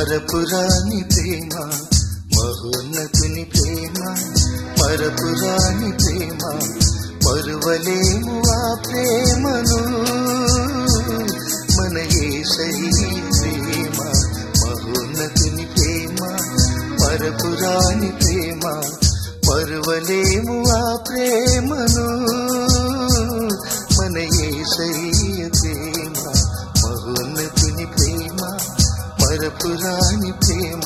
మరపురాని ప్రేమ మహోన్నతుని ప్రేమ మరపురాని ప్రేమ మరువలేము ఆ ప్రేమను మన ఏసై ప్రేమ మహోన్నతుని ప్రేమ మరపురాని ప్రేమ మరువలేము ఆ ప్రేమను మన ఏసయ్య ప్రేమ మహోన్నతుని ప్రేమ మరపురాని ప్రేమ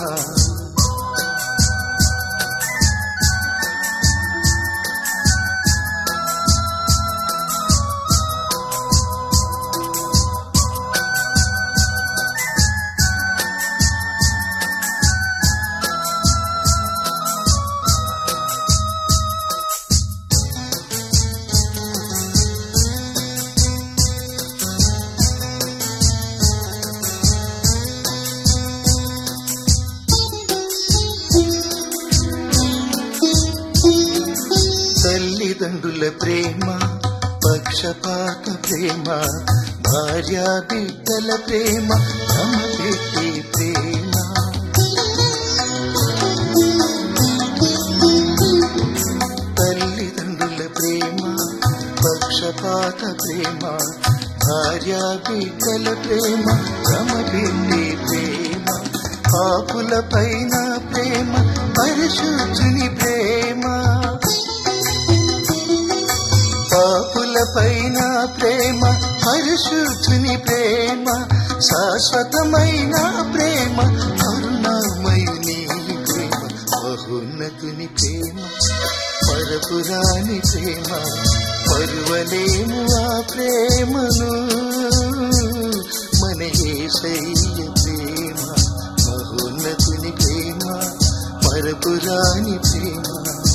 తల్లిదండ్రుల ప్రేమ పక్షపాత ప్రేమ భార్య బిడ్డల ప్రేమ తమ పెట్టి ప్రేమ తల్లిదండ్రుల ప్రేమ పక్షపాత ప్రేమ భార్య బిడ్డల ప్రేమ తమ పెట్టి ప్రేమ పాపుల పైన ప్రేమ పరిశుద్ధుని ప్రేమ పాపుల పైన ప్రేమ పరిశుద్ధుని ప్రేమ శాశ్వతమైన ప్రేమ కరుణామయుని ప్రేమ బహున్నతుని ప్రేమ పరపురాని ప్రేమ పరువలేము ఆ ప్రేమను మన ఏసయ్య ప్రేమ మహోన్నతుని ప్రేమ పరపురాని ప్రేమ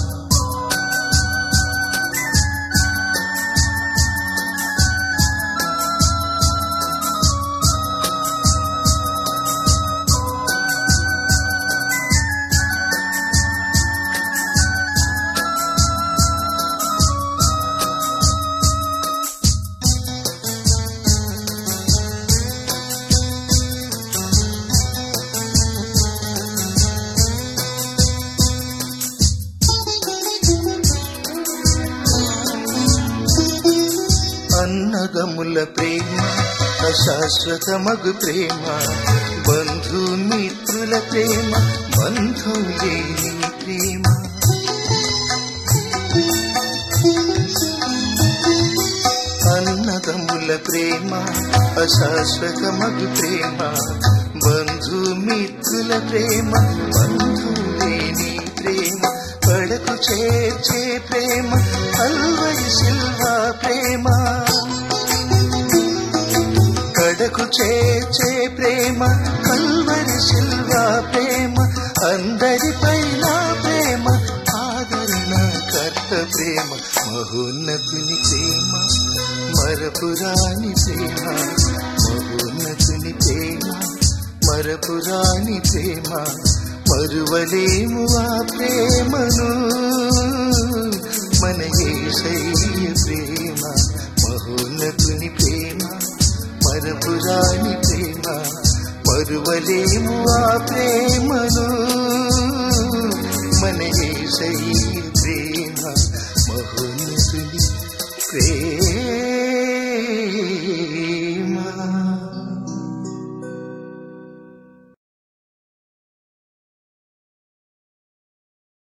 అన్నదముల ప్రేమ అశాశ్వతమగు ప్రేమ బంధుమిత్రుల ప్రేమ బంధం లేని ప్రేమ అన్నదముల ప్రేమ అశాశ్వతమగు ప్రేమ బంధుమిత్రుల ప్రేమ బంధం లేని ప్రేమ కడకు చేర్చే ప్రేమ అల్వరి సిల్వా ప్రేమ కడకు చేర్చే ప్రేమ కల్వరి సిల్వా ప్రేమ అందరిపైన ప్రేమ ఆదరణ కర్త ప్రేమ మహోన్నతుని ప్రేమ మరపురాని ప్రేమ మహోన్నతుని ప్రేమ మరపురాని ప్రేమ మరువలేము ఆ ప్రేమను మన ఏసయ్య ప్రేమ మహోన్నతుని ప్రేమ మరపురాని ప్రేమ మరువలేము ఆ ప్రేమను మన ఏసయ్య